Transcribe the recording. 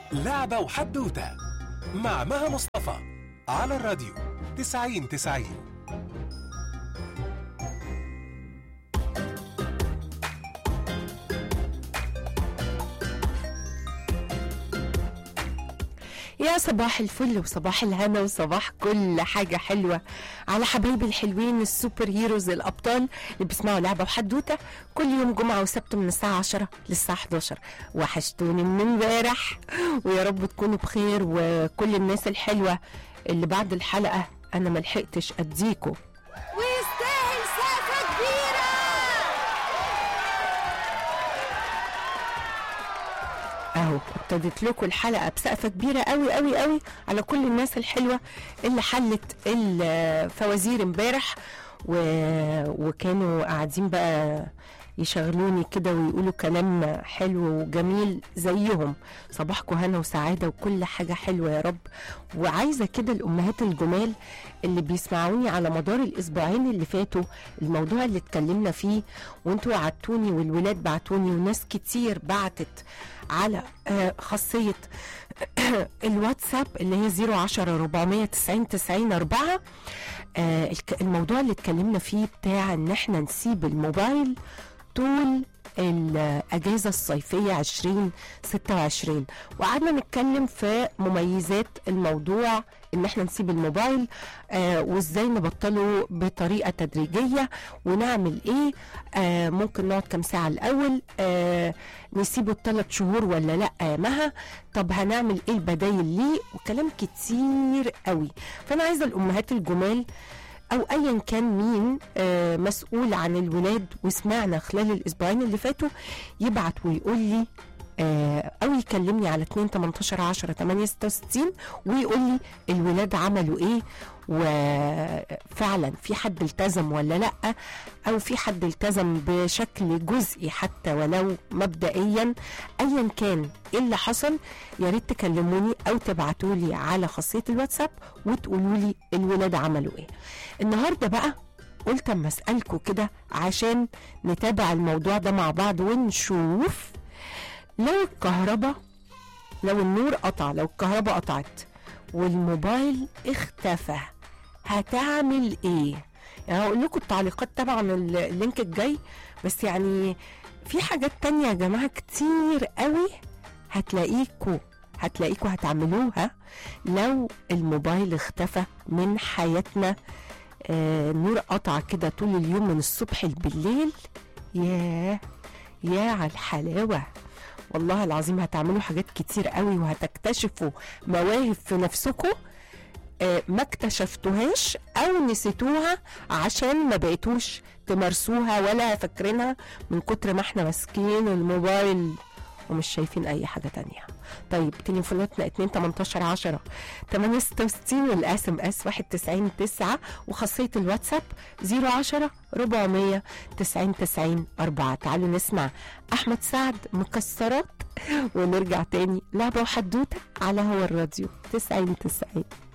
لعبة وحدوتة مع مها مصطفى على الراديو 90 90 يا صباح الفل وصباح الهنا وصباح كل حاجة حلوة على حبايبي الحلوين السوبر هيروز الأبطال اللي بيسمعوا لعبة وحدوتة كل يوم جمعة وسبت من الساعة 10 للساعة 11 وحشتوني من امبارح ويا رب تكونوا بخير وكل الناس الحلوة اللي بعد الحلقة أنا ملحقتش أديكوا ويستاهل سقفة كبيرة اهو ابتدت لكم الحلقه بسقفه كبيره قوي قوي قوي على كل الناس الحلوه اللي حلت الفوازير امبارح و... وكانوا قاعدين بقى يشغلوني كده ويقولوا كلام حلو وجميل زيهم صباحكم هنا وسعاده وكل حاجه حلوه يا رب وعايزه كده الامهات الجمال اللي بيسمعوني على مدار الاسبوعين اللي فاتوا الموضوع اللي اتكلمنا فيه وانتوا وعدتوني والولاد بعتوني وناس كتير بعتت على آه، خاصيه الواتساب اللي هي 010 490 90 4 آه الك- الموضوع اللي اتكلمنا فيه بتاع ان احنا نسيب الموبايل طول الأجازة الصيفية 2026 وقعدنا نتكلم في مميزات الموضوع ان احنا نسيب الموبايل آه وازاي نبطله بطريقة تدريجية ونعمل ايه آه ممكن نقعد كام ساعة الاول آه نسيبه الثلاث شهور ولا لا يا مها طب هنعمل ايه البدايل ليه وكلام كتير قوي فانا عايزة الامهات الجمال او ايا كان مين آه، مسؤول عن الولاد وسمعنا خلال الاسبوعين اللي فاتوا يبعت ويقول لي آه، او يكلمني على 2 18 10 8 66 ويقول لي الولاد عملوا ايه وفعلا في حد التزم ولا لا او في حد التزم بشكل جزئي حتى ولو مبدئيا ايا كان ايه اللي حصل يا ريت تكلموني او تبعتوا لي على خاصيه الواتساب وتقولوا لي الولاد عملوا ايه النهارده بقى قلت اما اسالكم كده عشان نتابع الموضوع ده مع بعض ونشوف لو الكهرباء لو النور قطع لو الكهرباء قطعت والموبايل اختفى هتعمل ايه يعني هقول لكم التعليقات طبعا ال- اللينك الجاي بس يعني في حاجات تانية يا جماعة كتير قوي هتلاقيكوا هتلاقيكوا هتعملوها لو الموبايل اختفى من حياتنا آه نور قطع كده طول اليوم من الصبح بالليل ياه يا على الحلاوة والله العظيم هتعملوا حاجات كتير قوي وهتكتشفوا مواهب في نفسكم آه، ما اكتشفتوهاش او نسيتوها عشان ما بقيتوش تمارسوها ولا فاكرينها من كتر ما احنا ماسكين الموبايل ومش شايفين اي حاجه تانية طيب تليفوناتنا 2 18 10 866 والاس ام اس 199 9 وخاصيه الواتساب 010 400 90 90 4 تعالوا نسمع احمد سعد مكسرات ونرجع تاني لعبه وحدوته على هوا الراديو 90 90